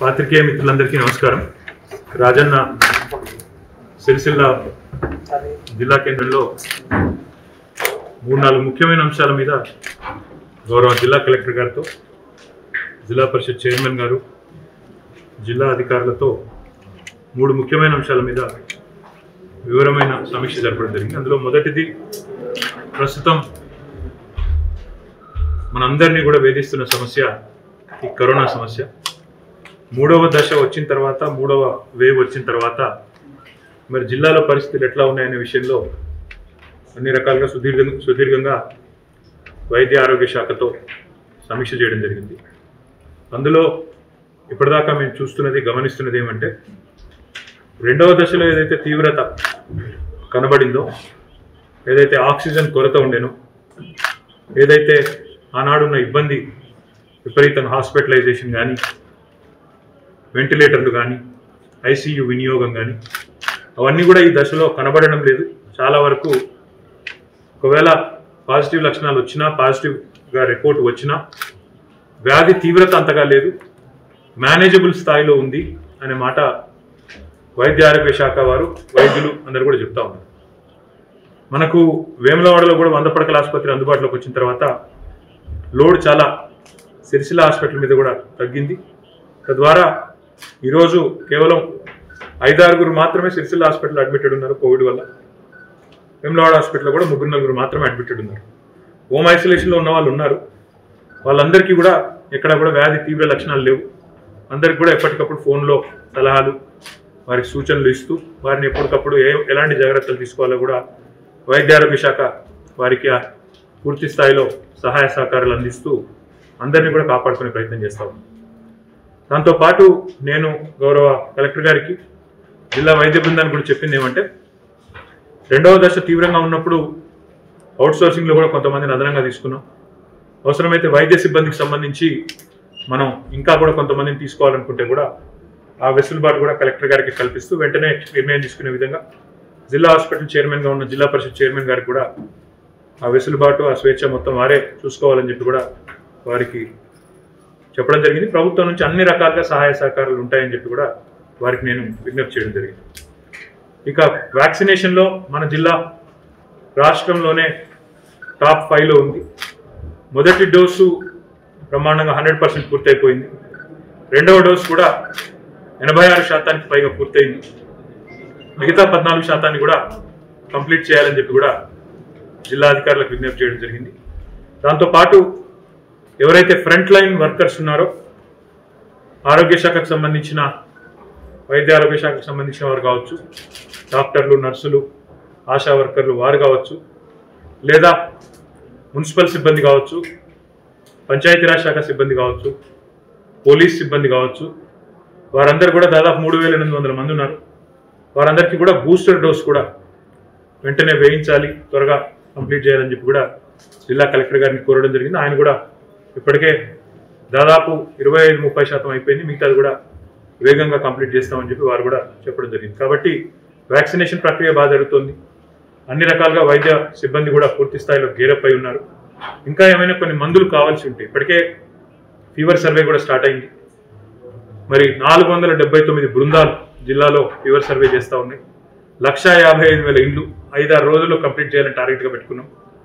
పాత్రికేయ మిత్రులందరికీ నమస్కారం రాజన్న సిరిసిల్ల జిల్లా కేంద్రంలో మూడు నాలుగు ముఖ్యమైన అంశాల మీద గౌరవ జిల్లా కలెక్టర్ గారితో జిల్లా పరిషత్ చైర్మన్ గారు జిల్లా అధికారులతో మూడు ముఖ్యమైన అంశాల మీద వివరమైన సమీక్ష జరపడం జరిగింది అందులో మొదటిది ప్రస్తుతం మనందరినీ కూడా వేధిస్తున్న సమస్య ఈ కరోనా సమస్య మూడవ దశ వచ్చిన తర్వాత మూడవ వేవ్ వచ్చిన తర్వాత మరి జిల్లాలో పరిస్థితులు ఎట్లా ఉన్నాయనే విషయంలో అన్ని రకాలుగా సుదీర్ఘ సుదీర్ఘంగా వైద్య ఆరోగ్య శాఖతో సమీక్ష చేయడం జరిగింది అందులో ఇప్పటిదాకా మేము చూస్తున్నది గమనిస్తున్నది ఏమంటే రెండవ దశలో ఏదైతే తీవ్రత కనబడిందో ఏదైతే ఆక్సిజన్ కొరత ఉండేనో ఏదైతే ఆనాడున్న ఇబ్బంది విపరీతంగా హాస్పిటలైజేషన్ కానీ వెంటిలేటర్లు కానీ ఐసీయూ వినియోగం కానీ అవన్నీ కూడా ఈ దశలో కనబడడం లేదు చాలా వరకు ఒకవేళ పాజిటివ్ లక్షణాలు వచ్చినా పాజిటివ్గా రిపోర్ట్ వచ్చినా వ్యాధి తీవ్రత అంతగా లేదు మేనేజబుల్ స్థాయిలో ఉంది అనే మాట వైద్య ఆరోగ్య శాఖ వారు వైద్యులు అందరూ కూడా చెప్తా ఉన్నారు మనకు వేములవాడలో కూడా వంద పడకల ఆసుపత్రి అందుబాటులోకి వచ్చిన తర్వాత లోడ్ చాలా సిరిసిల్ల హాస్పిటల్ మీద కూడా తగ్గింది తద్వారా ఈరోజు కేవలం ఐదారుగురు మాత్రమే సిరిసిల్ల హాస్పిటల్ అడ్మిటెడ్ ఉన్నారు కోవిడ్ వల్ల వేములవాడ హాస్పిటల్లో కూడా ముగ్గురు నలుగురు మాత్రమే అడ్మిటెడ్ ఉన్నారు హోమ్ ఐసోలేషన్లో ఉన్న వాళ్ళు ఉన్నారు వాళ్ళందరికీ కూడా ఎక్కడ కూడా వ్యాధి తీవ్ర లక్షణాలు లేవు అందరికి కూడా ఎప్పటికప్పుడు ఫోన్లో సలహాలు వారికి సూచనలు ఇస్తూ వారిని ఎప్పటికప్పుడు ఏ ఎలాంటి జాగ్రత్తలు తీసుకోవాలో కూడా వైద్య ఆరోగ్య శాఖ వారికి ఆ పూర్తి స్థాయిలో సహాయ సహకారాలు అందిస్తూ అందరినీ కూడా కాపాడుకునే ప్రయత్నం చేస్తా ఉన్నాం దాంతోపాటు నేను గౌరవ కలెక్టర్ గారికి జిల్లా వైద్య బృందానికి కూడా చెప్పింది ఏమంటే రెండవ దశ తీవ్రంగా ఉన్నప్పుడు అవుట్ సోర్సింగ్లో కూడా కొంతమందిని అదనంగా తీసుకున్నాం అవసరమైతే వైద్య సిబ్బందికి సంబంధించి మనం ఇంకా కూడా కొంతమందిని తీసుకోవాలనుకుంటే కూడా ఆ వెసులుబాటు కూడా కలెక్టర్ గారికి కల్పిస్తూ వెంటనే నిర్ణయం తీసుకునే విధంగా జిల్లా హాస్పిటల్ చైర్మన్గా ఉన్న జిల్లా పరిషత్ చైర్మన్ గారికి కూడా ఆ వెసులుబాటు ఆ స్వేచ్ఛ మొత్తం వారే చూసుకోవాలని చెప్పి కూడా వారికి చెప్పడం జరిగింది ప్రభుత్వం నుంచి అన్ని రకాలుగా సహాయ సహకారాలు ఉంటాయని చెప్పి కూడా వారికి నేను విజ్ఞప్తి చేయడం జరిగింది ఇక వ్యాక్సినేషన్లో మన జిల్లా రాష్ట్రంలోనే టాప్ ఫైవ్లో ఉంది మొదటి డోసు బ్రహ్మాండంగా హండ్రెడ్ పర్సెంట్ పూర్తయిపోయింది రెండవ డోసు కూడా ఎనభై ఆరు శాతానికి పైగా పూర్తయింది మిగతా పద్నాలుగు శాతాన్ని కూడా కంప్లీట్ చేయాలని చెప్పి కూడా జిల్లా అధికారులకు విజ్ఞప్తి చేయడం జరిగింది దాంతోపాటు ఎవరైతే ఫ్రంట్ లైన్ వర్కర్స్ ఉన్నారో ఆరోగ్య శాఖకు సంబంధించిన వైద్య ఆరోగ్య శాఖకు సంబంధించిన వారు కావచ్చు డాక్టర్లు నర్సులు ఆశా వర్కర్లు వారు కావచ్చు లేదా మున్సిపల్ సిబ్బంది కావచ్చు పంచాయతీరాజ్ శాఖ సిబ్బంది కావచ్చు పోలీస్ సిబ్బంది కావచ్చు వారందరూ కూడా దాదాపు మూడు వేల ఎనిమిది వందల మంది ఉన్నారు వారందరికీ కూడా బూస్టర్ డోస్ కూడా వెంటనే వేయించాలి త్వరగా కంప్లీట్ చేయాలని చెప్పి కూడా జిల్లా కలెక్టర్ గారిని కోరడం జరిగింది ఆయన కూడా ఇప్పటికే దాదాపు ఇరవై ఐదు ముప్పై శాతం అయిపోయింది మిగతాది కూడా వేగంగా కంప్లీట్ చేస్తామని చెప్పి వారు కూడా చెప్పడం జరిగింది కాబట్టి వ్యాక్సినేషన్ ప్రక్రియ బాగా జరుగుతుంది అన్ని రకాలుగా వైద్య సిబ్బంది కూడా పూర్తి స్థాయిలో గేరప్ అయి ఉన్నారు ఇంకా ఏమైనా కొన్ని మందులు కావాల్సి ఉంటాయి ఇప్పటికే ఫీవర్ సర్వే కూడా స్టార్ట్ అయింది మరి నాలుగు వందల డెబ్బై తొమ్మిది బృందాలు జిల్లాలో ఫీవర్ సర్వే చేస్తూ ఉన్నాయి లక్ష యాభై ఐదు వేల ఇండ్లు ఐదారు రోజుల్లో కంప్లీట్ చేయాలని టార్గెట్గా పెట్టుకున్నాం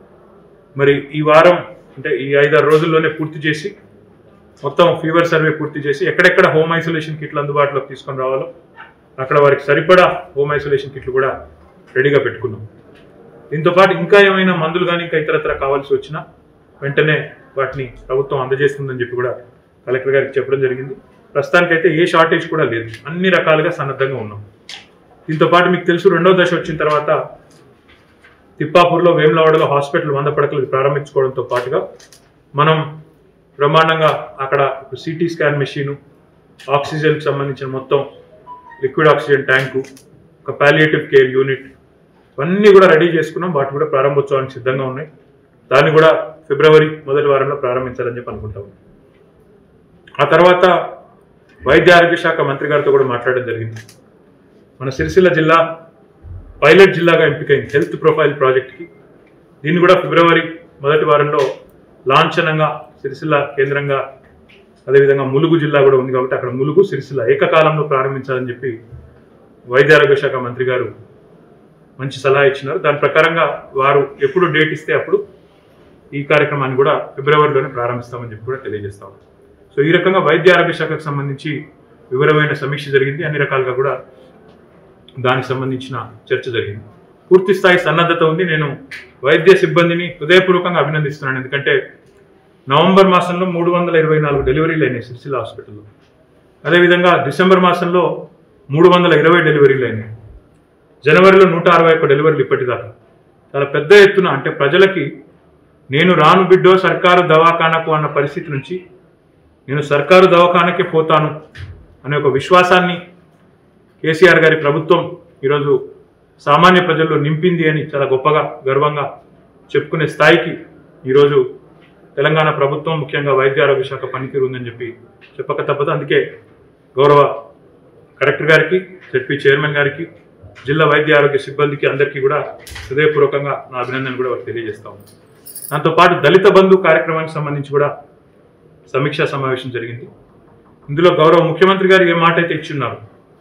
మరి ఈ వారం అంటే ఈ ఐదారు రోజుల్లోనే పూర్తి చేసి మొత్తం ఫీవర్ సర్వే పూర్తి చేసి ఎక్కడెక్కడ హోమ్ ఐసోలేషన్ కిట్లు అందుబాటులోకి తీసుకొని రావాలో అక్కడ వారికి సరిపడా హోమ్ ఐసోలేషన్ కిట్లు కూడా రెడీగా పెట్టుకున్నాం దీంతో పాటు ఇంకా ఏమైనా మందులు కానీ ఇంకా ఇతరత్ర కావాల్సి వచ్చినా వెంటనే వాటిని ప్రభుత్వం అందజేస్తుందని చెప్పి కూడా కలెక్టర్ గారికి చెప్పడం జరిగింది ప్రస్తుతానికైతే ఏ షార్టేజ్ కూడా లేదు అన్ని రకాలుగా సన్నద్ధంగా ఉన్నాం దీంతో పాటు మీకు తెలుసు రెండో దశ వచ్చిన తర్వాత తిప్పాపూర్లో వేములవాడలో హాస్పిటల్ వంద పడకలు ప్రారంభించుకోవడంతో పాటుగా మనం బ్రహ్మాండంగా అక్కడ సిటీ స్కాన్ మెషీను ఆక్సిజన్కి సంబంధించిన మొత్తం లిక్విడ్ ఆక్సిజన్ ట్యాంకు ఒక పాలియేటివ్ కేర్ యూనిట్ ఇవన్నీ కూడా రెడీ చేసుకున్నాం వాటి కూడా ప్రారంభోత్సవానికి సిద్ధంగా ఉన్నాయి దాన్ని కూడా ఫిబ్రవరి మొదటి వారంలో ప్రారంభించాలని చెప్పి అనుకుంటా ఉన్నాం ఆ తర్వాత వైద్య ఆరోగ్య శాఖ మంత్రి గారితో కూడా మాట్లాడడం జరిగింది మన సిరిసిల్ల జిల్లా పైలట్ జిల్లాగా ఎంపికైంది హెల్త్ ప్రొఫైల్ ప్రాజెక్ట్కి దీన్ని కూడా ఫిబ్రవరి మొదటి వారంలో లాంఛనంగా సిరిసిల్ల కేంద్రంగా అదేవిధంగా ములుగు జిల్లా కూడా ఉంది కాబట్టి అక్కడ ములుగు సిరిసిల్ల ఏకకాలంలో ప్రారంభించాలని చెప్పి వైద్య ఆరోగ్య శాఖ మంత్రి గారు మంచి సలహా ఇచ్చినారు దాని ప్రకారంగా వారు ఎప్పుడు డేట్ ఇస్తే అప్పుడు ఈ కార్యక్రమాన్ని కూడా ఫిబ్రవరిలోనే ప్రారంభిస్తామని చెప్పి కూడా తెలియజేస్తాం సో ఈ రకంగా వైద్య ఆరోగ్య శాఖకు సంబంధించి వివరమైన సమీక్ష జరిగింది అన్ని రకాలుగా కూడా దానికి సంబంధించిన చర్చ జరిగింది పూర్తి స్థాయి సన్నద్ధత ఉంది నేను వైద్య సిబ్బందిని హృదయపూర్వకంగా అభినందిస్తున్నాను ఎందుకంటే నవంబర్ మాసంలో మూడు వందల ఇరవై నాలుగు డెలివరీలు అయినాయి సిరిసిల్ల హాస్పిటల్లో అదేవిధంగా డిసెంబర్ మాసంలో మూడు వందల ఇరవై డెలివరీలు అయినాయి జనవరిలో నూట అరవై ఒక్క డెలివరీలు ఇప్పటిదాకా చాలా పెద్ద ఎత్తున అంటే ప్రజలకి నేను రాను బిడ్డో సర్కారు దవాఖానకు అన్న పరిస్థితి నుంచి నేను సర్కారు దవాఖానకే పోతాను అనే ఒక విశ్వాసాన్ని కేసీఆర్ గారి ప్రభుత్వం ఈరోజు సామాన్య ప్రజల్లో నింపింది అని చాలా గొప్పగా గర్వంగా చెప్పుకునే స్థాయికి ఈరోజు తెలంగాణ ప్రభుత్వం ముఖ్యంగా వైద్య ఆరోగ్య శాఖ పనితీరు ఉందని చెప్పి చెప్పక తప్పదు అందుకే గౌరవ కలెక్టర్ గారికి జడ్పీ చైర్మన్ గారికి జిల్లా వైద్య ఆరోగ్య సిబ్బందికి అందరికీ కూడా హృదయపూర్వకంగా నా అభినందనలు కూడా వారికి తెలియజేస్తా ఉన్నాను దాంతోపాటు దళిత బంధు కార్యక్రమానికి సంబంధించి కూడా సమీక్షా సమావేశం జరిగింది ఇందులో గౌరవ ముఖ్యమంత్రి గారు ఏ మాట అయితే ఇచ్చున్నారు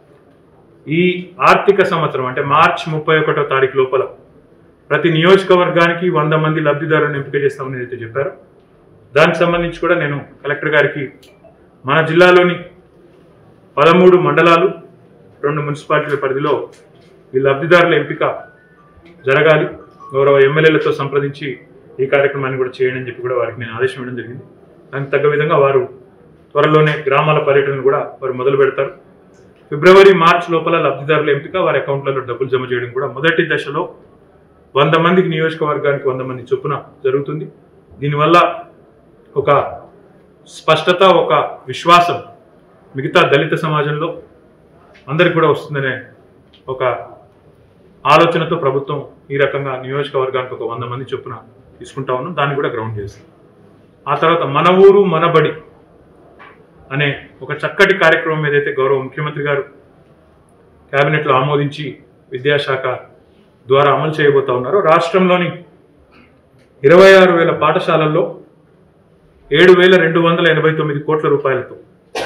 ఈ ఆర్థిక సంవత్సరం అంటే మార్చ్ ముప్పై ఒకటో తారీఖు లోపల ప్రతి నియోజకవర్గానికి వంద మంది లబ్ధిదారులను ఎంపిక చేస్తామని అయితే చెప్పారు దానికి సంబంధించి కూడా నేను కలెక్టర్ గారికి మన జిల్లాలోని పదమూడు మండలాలు రెండు మున్సిపాలిటీల పరిధిలో ఈ లబ్ధిదారుల ఎంపిక జరగాలి గౌరవ ఎమ్మెల్యేలతో సంప్రదించి ఈ కార్యక్రమాన్ని కూడా చేయండి అని చెప్పి కూడా వారికి నేను ఆదేశం ఇవ్వడం జరిగింది దానికి తగ్గ విధంగా వారు త్వరలోనే గ్రామాల పర్యటనను కూడా వారు మొదలు పెడతారు ఫిబ్రవరి మార్చ్ లోపల లబ్ధిదారుల ఎంపిక వారి అకౌంట్లలో డబ్బులు జమ చేయడం కూడా మొదటి దశలో వంద మందికి నియోజకవర్గానికి వంద మంది చొప్పున జరుగుతుంది దీనివల్ల ఒక స్పష్టత ఒక విశ్వాసం మిగతా దళిత సమాజంలో అందరికి కూడా వస్తుందనే ఒక ఆలోచనతో ప్రభుత్వం ఈ రకంగా నియోజకవర్గానికి ఒక వంద మంది చొప్పున తీసుకుంటా ఉన్నాం దాన్ని కూడా గ్రౌండ్ చేస్తాం ఆ తర్వాత మన ఊరు మన బడి అనే ఒక చక్కటి కార్యక్రమం ఏదైతే గౌరవ ముఖ్యమంత్రి గారు కేబినెట్లో ఆమోదించి విద్యాశాఖ ద్వారా అమలు చేయబోతా ఉన్నారో రాష్ట్రంలోని ఇరవై ఆరు వేల పాఠశాలల్లో ఏడు వేల రెండు వందల ఎనభై తొమ్మిది కోట్ల రూపాయలతో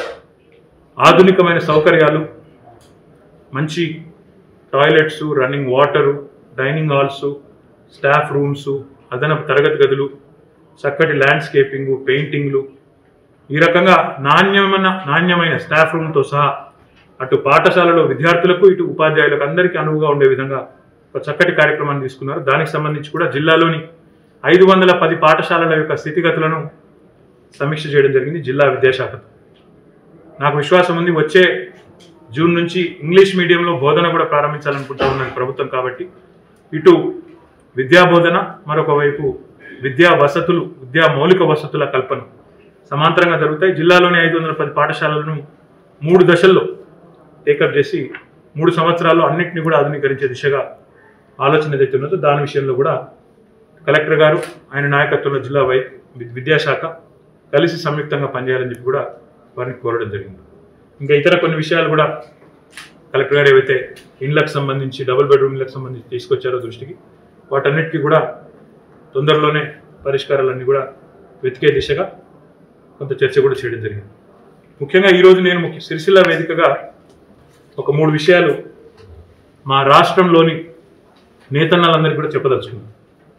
ఆధునికమైన సౌకర్యాలు మంచి toilets running water dining halls staff rooms అదనపు తరగతి గదులు చక్కటి ల్యాండ్స్కేపింగు పెయింటింగ్లు ఈ రకంగా నాణ్యమైన నాణ్యమైన స్టాఫ్ రూమ్తో సహా అటు పాఠశాలలో విద్యార్థులకు ఇటు ఉపాధ్యాయులకు అందరికీ అనువుగా ఉండే విధంగా ఒక చక్కటి కార్యక్రమాన్ని తీసుకున్నారు దానికి సంబంధించి కూడా జిల్లాలోని ఐదు వందల పది పాఠశాలల యొక్క స్థితిగతులను సమీక్ష చేయడం జరిగింది జిల్లా విద్యాశాఖతో నాకు విశ్వాసం ఉంది వచ్చే జూన్ నుంచి ఇంగ్లీష్ మీడియంలో బోధన కూడా ప్రారంభించాలనుకుంటా ఉన్నది ప్రభుత్వం కాబట్టి ఇటు విద్యా బోధన మరొక వైపు విద్యా వసతులు విద్యా మౌలిక వసతుల కల్పన సమాంతరంగా జరుగుతాయి జిల్లాలోని ఐదు వందల పది పాఠశాలలను మూడు దశల్లో టేకప్ చేసి మూడు సంవత్సరాల్లో అన్నింటినీ కూడా ఆధునీకరించే దిశగా ఆలోచన ఏదైతే ఉన్నదో దాని విషయంలో కూడా కలెక్టర్ గారు ఆయన నాయకత్వంలో జిల్లా వై వి- విద్యాశాఖ కలిసి సంయుక్తంగా పనిచేయాలని చెప్పి కూడా వారిని కోరడం జరిగింది ఇంకా ఇతర కొన్ని విషయాలు కూడా కలెక్టర్ గారు ఏవైతే ఇండ్లకు సంబంధించి డబుల్ బెడ్రూమ్ ఇళ్ళకి సంబంధించి తీసుకొచ్చారో దృష్టికి వాటన్నిటికీ కూడా తొందరలోనే పరిష్కారాలన్నీ కూడా వెతికే దిశగా కొంత చర్చ కూడా చేయడం జరిగింది ముఖ్యంగా ఈరోజు నేను ముఖ్య సిరిసిల్ల వేదికగా ఒక మూడు విషయాలు మా రాష్ట్రంలోని నేతన్నలందరికీ కూడా చెప్పదలుచుకున్నాను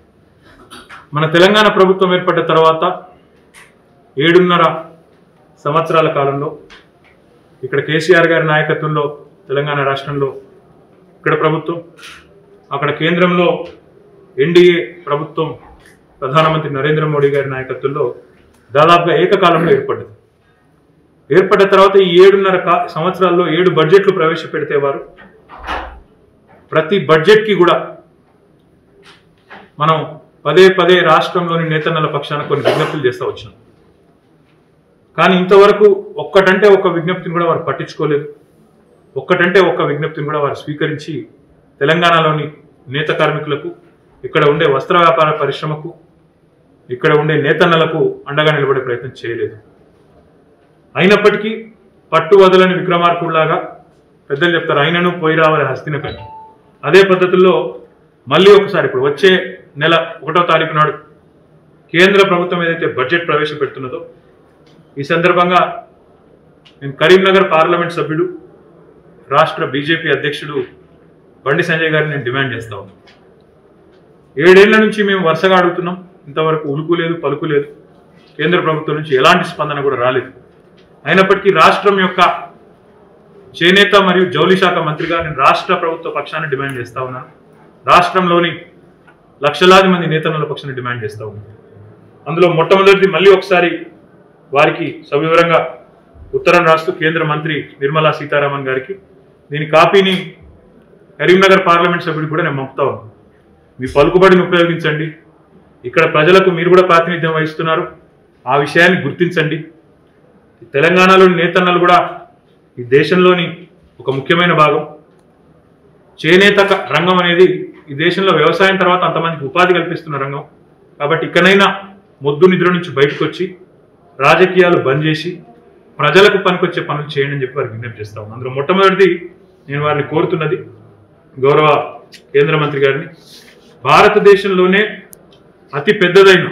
మన తెలంగాణ ప్రభుత్వం ఏర్పడ్డ తర్వాత ఏడున్నర సంవత్సరాల కాలంలో ఇక్కడ కేసీఆర్ గారి నాయకత్వంలో తెలంగాణ రాష్ట్రంలో ఇక్కడ ప్రభుత్వం అక్కడ కేంద్రంలో ఎన్డీఏ ప్రభుత్వం ప్రధానమంత్రి నరేంద్ర మోడీ గారి నాయకత్వంలో దాదాపుగా ఏకకాలంలో ఏర్పడ్డది ఏర్పడ్డ తర్వాత ఈ ఏడున్నర కా- సంవత్సరాల్లో ఏడు బడ్జెట్లు ప్రవేశపెడితే వారు ప్రతి బడ్జెట్కి కూడా మనం పదే పదే రాష్ట్రంలోని నేతన్నల పక్షాన కొన్ని విజ్ఞప్తులు చేస్తూ వచ్చినాం కానీ ఇంతవరకు ఒక్కటంటే ఒక్క విజ్ఞప్తిని కూడా వారు పట్టించుకోలేదు ఒక్కటంటే ఒక్క విజ్ఞప్తిని కూడా వారు స్వీకరించి తెలంగాణలోని నేత కార్మికులకు ఇక్కడ ఉండే వస్త్ర వ్యాపార పరిశ్రమకు ఇక్కడ ఉండే నేతన్నలకు అండగా నిలబడే ప్రయత్నం చేయలేదు అయినప్పటికీ పట్టు వదలని విక్రమార్కుడిలాగా పెద్దలు చెప్తారు అయినను పోయి రావాలి హస్తినపై అదే పద్ధతుల్లో మళ్ళీ ఒకసారి ఇప్పుడు వచ్చే నెల ఒకటో తారీఖు నాడు కేంద్ర ప్రభుత్వం ఏదైతే బడ్జెట్ ప్రవేశపెడుతున్నదో ఈ సందర్భంగా నేను కరీంనగర్ పార్లమెంట్ సభ్యుడు రాష్ట్ర బీజేపీ అధ్యక్షుడు బండి సంజయ్ గారిని నేను డిమాండ్ చేస్తా ఉన్నాను ఏడేళ్ల నుంచి మేము వరుసగా అడుగుతున్నాం ఇంతవరకు ఉలుకు లేదు పలుకు లేదు కేంద్ర ప్రభుత్వం నుంచి ఎలాంటి స్పందన కూడా రాలేదు అయినప్పటికీ రాష్ట్రం యొక్క చేనేత మరియు జౌలి శాఖ మంత్రిగా నేను రాష్ట్ర ప్రభుత్వ పక్షాన్ని డిమాండ్ చేస్తా ఉన్నాను రాష్ట్రంలోని లక్షలాది మంది నేతల పక్షాన్ని డిమాండ్ చేస్తా ఉన్నాను అందులో మొట్టమొదటిది మళ్ళీ ఒకసారి వారికి సవివరంగా ఉత్తరం రాస్తూ కేంద్ర మంత్రి నిర్మలా సీతారామన్ గారికి దీని కాపీని కరీంనగర్ పార్లమెంట్ సభ్యుడు కూడా నేను పంపుతా ఉన్నాను మీ పలుకుబడిని ఉపయోగించండి ఇక్కడ ప్రజలకు మీరు కూడా ప్రాతినిధ్యం వహిస్తున్నారు ఆ విషయాన్ని గుర్తించండి తెలంగాణలోని నేతన్నలు కూడా ఈ దేశంలోని ఒక ముఖ్యమైన భాగం చేనేత క- రంగం అనేది ఈ దేశంలో వ్యవసాయం తర్వాత అంతమందికి ఉపాధి కల్పిస్తున్న రంగం కాబట్టి ఇకనైనా మొద్దు నిద్ర నుంచి బయటకు వచ్చి రాజకీయాలు బంద్ చేసి ప్రజలకు పనికొచ్చే పనులు చేయండి అని చెప్పి వారికి విజ్ఞప్తి చేస్తా ఉన్నాను అందులో మొట్టమొదటిది నేను వారిని కోరుతున్నది గౌరవ కేంద్ర మంత్రి గారిని భారతదేశంలోనే అతి పెద్దదైన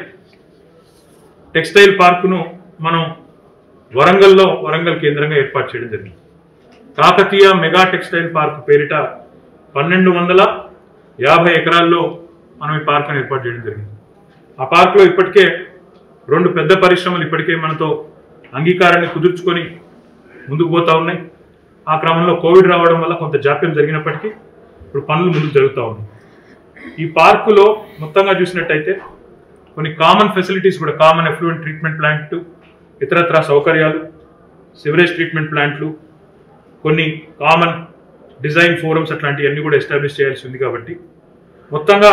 టెక్స్టైల్ పార్కును మనం వరంగల్లో వరంగల్ కేంద్రంగా ఏర్పాటు చేయడం జరిగింది కాకతీయ మెగా టెక్స్టైల్ పార్క్ పేరిట పన్నెండు వందల యాభై ఎకరాల్లో మనం ఈ పార్కును ఏర్పాటు చేయడం జరిగింది ఆ పార్కులో ఇప్పటికే రెండు పెద్ద పరిశ్రమలు ఇప్పటికే మనతో అంగీకారాన్ని కుదుర్చుకొని ముందుకు పోతా ఉన్నాయి ఆ క్రమంలో కోవిడ్ రావడం వల్ల కొంత జాప్యం జరిగినప్పటికీ ఇప్పుడు పనులు ముందుకు జరుగుతూ ఉన్నాయి ఈ పార్కులో మొత్తంగా చూసినట్టయితే కొన్ని కామన్ ఫెసిలిటీస్ కూడా కామన్ ఎఫ్లూయెంట్ ట్రీట్మెంట్ ప్లాంట్ ఇతరత్ర సౌకర్యాలు సివరేజ్ ట్రీట్మెంట్ ప్లాంట్లు కొన్ని కామన్ డిజైన్ ఫోరమ్స్ అట్లాంటివన్నీ కూడా ఎస్టాబ్లిష్ చేయాల్సి ఉంది కాబట్టి మొత్తంగా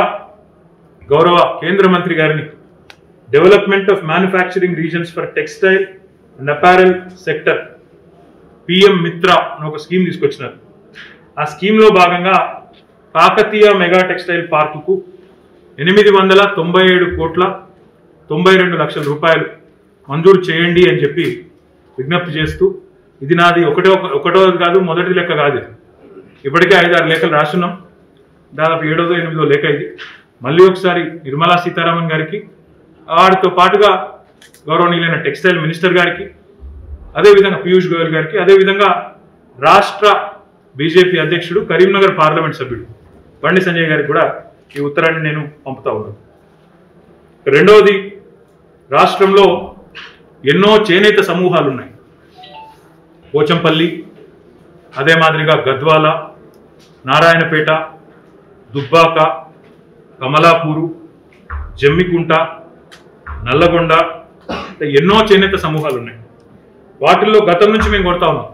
గౌరవ కేంద్ర మంత్రి గారిని development of manufacturing regions for textile and apparel sector PM Mitra అని ఒక స్కీమ్ తీసుకొచ్చినారు ఆ స్కీమ్లో భాగంగా కాకతీయ మెగా టెక్స్టైల్ పార్కుకు ఎనిమిది వందల తొంభై ఏడు కోట్ల తొంభై రెండు లక్షల రూపాయలు మంజూరు చేయండి అని చెప్పి విజ్ఞప్తి చేస్తూ ఇది నాది ఒకటో ఒకటో కాదు మొదటి లెక్క కాదు ఇది ఇప్పటికే ఐదారు లేఖలు రాస్తున్నాం దాదాపు ఏడోదో ఎనిమిదో లేఖ ఇది మళ్ళీ ఒకసారి నిర్మలా సీతారామన్ గారికి వారితో పాటుగా గౌరవనీయులైన టెక్స్టైల్ మినిస్టర్ గారికి అదేవిధంగా పీయూష్ గోయల్ గారికి అదేవిధంగా రాష్ట్ర బీజేపీ అధ్యక్షుడు కరీంనగర్ పార్లమెంట్ సభ్యుడు బండి సంజయ్ గారికి కూడా ఈ ఉత్తరాన్ని నేను పంపుతా ఉన్నాను రెండవది రాష్ట్రంలో ఎన్నో చేనేత సమూహాలు ఉన్నాయి పోచంపల్లి అదే మాదిరిగా గద్వాల నారాయణపేట దుబ్బాక కమలాపూరు జమ్మికుంట నల్లగొండ ఇట్లా ఎన్నో చేనేత సమూహాలు ఉన్నాయి వాటిల్లో గతం నుంచి మేము కొడతా ఉన్నాం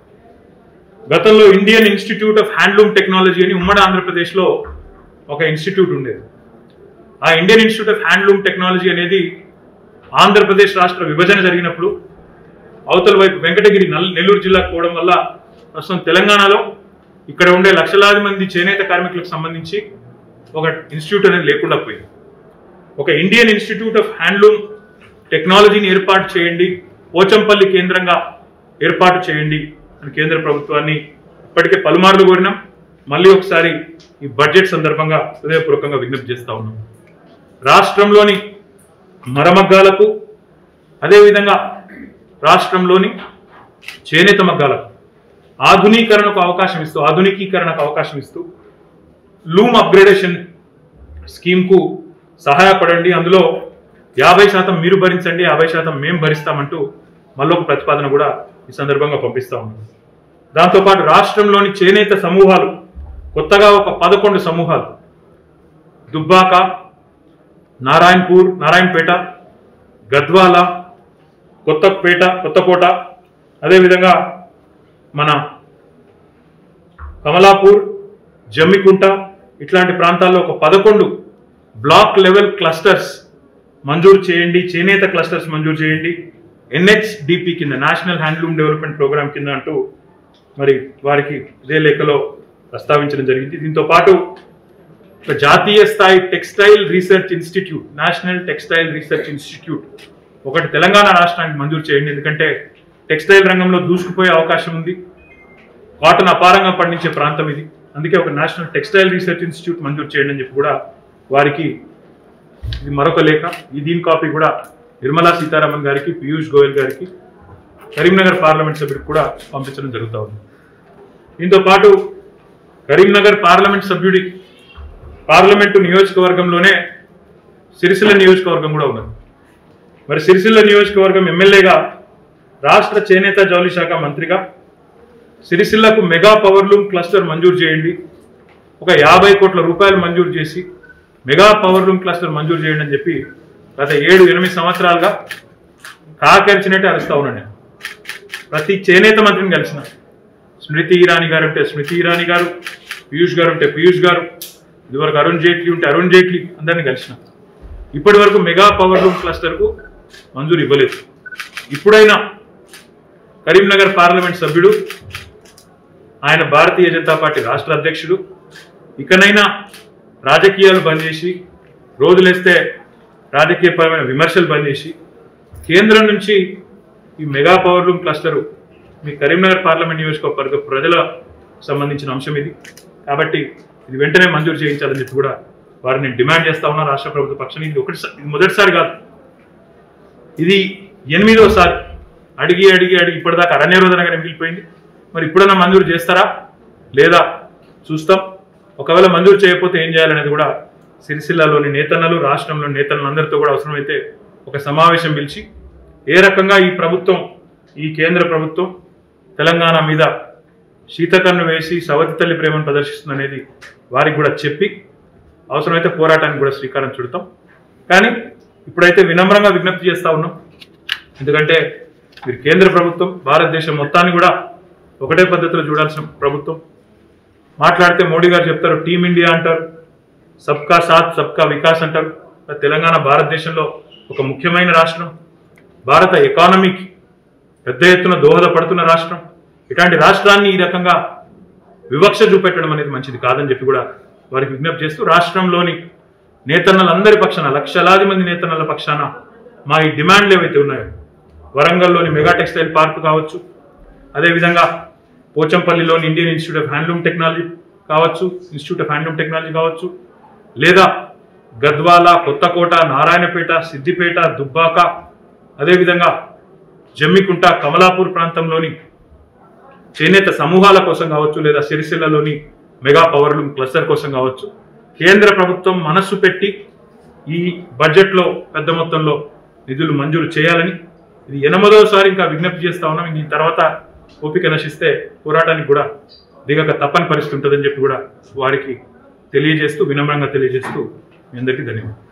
గతంలో Indian institute of handloom technology అని ఉమ్మడి ఆంధ్రప్రదేశ్లో ఒక ఇన్స్టిట్యూట్ ఉండేది ఆ Indian institute of handloom technology అనేది ఆంధ్రప్రదేశ్ రాష్ట్ర విభజన జరిగినప్పుడు అవతల వైపు వెంకటగిరి నల్ నెల్లూరు జిల్లాకు పోవడం వల్ల ప్రస్తుతం తెలంగాణలో ఇక్కడ ఉండే లక్షలాది మంది చేనేత కార్మికులకు సంబంధించి ఒక ఇన్స్టిట్యూట్ అనేది లేకుండా పోయింది ఒక ఇండియన్ ఇన్స్టిట్యూట్ ఆఫ్ హ్యాండ్లూమ్ టెక్నాలజీని ఏర్పాటు చేయండి పోచంపల్లి కేంద్రంగా ఏర్పాటు చేయండి అని కేంద్ర ప్రభుత్వాన్ని ఇప్పటికే పలుమార్లు కోరినాం మళ్ళీ ఒకసారి ఈ బడ్జెట్ సందర్భంగా హృదయపూర్వకంగా విజ్ఞప్తి చేస్తా ఉన్నాం రాష్ట్రంలోని మరమగ్గాలకు అదేవిధంగా రాష్ట్రంలోని చేనేత మగ్గాలకు ఆధునీకరణకు అవకాశం ఇస్తూ ఆధునికీకరణకు అవకాశం ఇస్తూ లూమ్ అప్గ్రేడేషన్ స్కీమ్కు సహాయపడండి అందులో యాభై శాతం మీరు భరించండి యాభై శాతం మేము భరిస్తామంటూ మళ్ళొక ప్రతిపాదన కూడా ఈ సందర్భంగా పంపిస్తా ఉన్నాం దాంతోపాటు రాష్ట్రంలోని చేనేత సమూహాలు కొత్తగా ఒక పదకొండు సమూహాలు దుబ్బాక నారాయణపూర్ నారాయణపేట గద్వాల కొత్తపేట కొత్తకోట అదేవిధంగా మన కమలాపూర్ జమ్మికుంట ఇట్లాంటి ప్రాంతాల్లో ఒక పదకొండు బ్లాక్ లెవెల్ క్లస్టర్స్ మంజూరు చేయండి చేనేత క్లస్టర్స్ మంజూరు చేయండి ఎన్హెచ్డిపి కింద నేషనల్ హ్యాండ్లూమ్ డెవలప్మెంట్ ప్రోగ్రామ్ కింద అంటూ మరి వారికి ఇదే లేఖలో ప్రస్తావించడం జరిగింది దీంతో పాటు ఒక జాతీయ స్థాయి textile research institute national textile research institute ఒకటి తెలంగాణ రాష్ట్రానికి మంజూరు చేయండి ఎందుకంటే టెక్స్టైల్ రంగంలో దూసుకుపోయే అవకాశం ఉంది కాటన్ అపారంగా పండించే ప్రాంతం ఇది అందుకే ఒక నేషనల్ టెక్స్టైల్ రీసెర్చ్ ఇన్స్టిట్యూట్ మంజూరు చేయండి అని చెప్పి కూడా వారికి ఇది మరొక లేఖ ఈ దీని కాపీ కూడా నిర్మలా సీతారామన్ గారికి పీయూష్ గోయల్ గారికి కరీంనగర్ పార్లమెంట్ సభ్యుడికి కూడా పంపించడం జరుగుతూ ఉంది దీంతో పాటు కరీంనగర్ పార్లమెంట్ సభ్యుడి పార్లమెంటు నియోజకవర్గంలోనే సిరిసిల్ల నియోజకవర్గం కూడా ఉన్నది మరి సిరిసిల్ల నియోజకవర్గం ఎమ్మెల్యేగా రాష్ట్ర చేనేత జౌళి శాఖ మంత్రిగా సిరిసిల్లకు మెగా పవర్ లూమ్ క్లస్టర్ మంజూరు చేయండి ఒక యాభై కోట్ల రూపాయలు మంజూరు చేసి మెగా పవర్ లూమ్ క్లస్టర్ మంజూరు చేయండి అని చెప్పి గత ఏడు ఎనిమిది సంవత్సరాలుగా కాకరిచినట్టే అరుస్తా ఉన్నాను నేను ప్రతి చేనేత మంత్రిని కలిసిన స్మృతి ఇరానీ గారు ఉంటే స్మృతి ఇరానీ గారు పీయూష్ గారు ఉంటే పీయూష్ గారు ఇదివరకు అరుణ్ జైట్లీ ఉంటే అరుణ్ జైట్లీ అందరిని కలిసిన ఇప్పటి వరకు మెగా పవర్ లూమ్ క్లస్టర్కు మంజూరు ఇవ్వలేదు ఇప్పుడైనా కరీంనగర్ పార్లమెంట్ సభ్యుడు ఆయన భారతీయ జనతా పార్టీ రాష్ట్ర అధ్యక్షుడు ఇకనైనా రాజకీయాలు బంద్ చేసి రోజులేస్తే రాజకీయపరమైన విమర్శలు బంద్ చేసి కేంద్రం నుంచి ఈ మెగా పవర్ లూమ్ క్లస్టరు మీ కరీంనగర్ పార్లమెంట్ నియోజకవర్గ ప్రజల సంబంధించిన అంశం ఇది కాబట్టి ఇది వెంటనే మంజూరు చేయించాలని చెప్పి కూడా వారిని నేను డిమాండ్ చేస్తా ఉన్నా రాష్ట్ర ప్రభుత్వ పక్షాన్ని ఇది ఒకటిసారి ఇది మొదటిసారి కాదు ఇది ఎనిమిదోసారి అడిగి అడిగి అడిగి ఇప్పటిదాకా అరణ్యరోధనగానే మిగిలిపోయింది మరి ఇప్పుడన్నా మంజూరు చేస్తారా లేదా చూస్తాం ఒకవేళ మంజూరు చేయకపోతే ఏం చేయాలనేది కూడా సిరిసిల్లాలోని నేతన్నలు రాష్ట్రంలోని నేతలను అందరితో కూడా అవసరమైతే ఒక సమావేశం పిలిచి ఏ రకంగా ఈ ప్రభుత్వం ఈ కేంద్ర ప్రభుత్వం తెలంగాణ మీద శీతకన్ను వేసి సవతి తల్లి ప్రేమను ప్రదర్శిస్తుంది అనేది వారికి కూడా చెప్పి అవసరమైతే పోరాటానికి కూడా శ్రీకారం చుడతాం కానీ ఇప్పుడైతే వినమ్రంగా విజ్ఞప్తి చేస్తా ఉన్నాం ఎందుకంటే మీరు కేంద్ర ప్రభుత్వం భారతదేశం మొత్తాన్ని కూడా ఒకటే పద్ధతిలో చూడాల్సిన ప్రభుత్వం మాట్లాడితే మోడీ గారు చెప్తారు టీమ్ ఇండియా అంటారు సబ్కా సాత్ సబ్కా వికాస్ అంటారు మరి తెలంగాణ భారతదేశంలో ఒక ముఖ్యమైన రాష్ట్రం భారత ఎకానమీకి పెద్ద ఎత్తున దోహదపడుతున్న రాష్ట్రం ఇట్లాంటి రాష్ట్రాన్ని ఈ రకంగా వివక్ష చూపెట్టడం అనేది మంచిది కాదని చెప్పి కూడా వారికి విజ్ఞప్తి చేస్తూ రాష్ట్రంలోని నేతన్నలందరి పక్షాన లక్షలాది మంది నేతన్నల పక్షాన మా ఈ డిమాండ్లు ఏవైతే ఉన్నాయో వరంగల్లోని మెగా టెక్స్టైల్ పార్క్ కావచ్చు అదేవిధంగా పోచంపల్లిలోని Indian institute of handloom technology కావచ్చు ఇన్స్టిట్యూట్ ఆఫ్ హ్యాండ్లూమ్ టెక్నాలజీ కావచ్చు లేదా గద్వాల కొత్తకోట నారాయణపేట సిద్దిపేట దుబ్బాక అదేవిధంగా జమ్మికుంట కమలాపూర్ ప్రాంతంలోని చేనేత సమూహాల కోసం కావచ్చు లేదా సిరిసిల్లలోని మెగా పవర్ లూమ్ క్లస్టర్ కోసం కావచ్చు కేంద్ర ప్రభుత్వం మనస్సు పెట్టి ఈ బడ్జెట్లో పెద్ద మొత్తంలో నిధులు మంజూరు చేయాలని ఇది ఎనిమిదవసారి ఇంకా విజ్ఞప్తి చేస్తా ఉన్నాం దీని తర్వాత ఓపిక నశిస్తే పోరాటానికి కూడా దిగక తప్పని పరిస్థితి ఉంటుందని చెప్పి కూడా వారికి తెలియజేస్తూ వినమ్రంగా తెలియజేస్తూ మీ అందరికీ ధన్యవాదాలు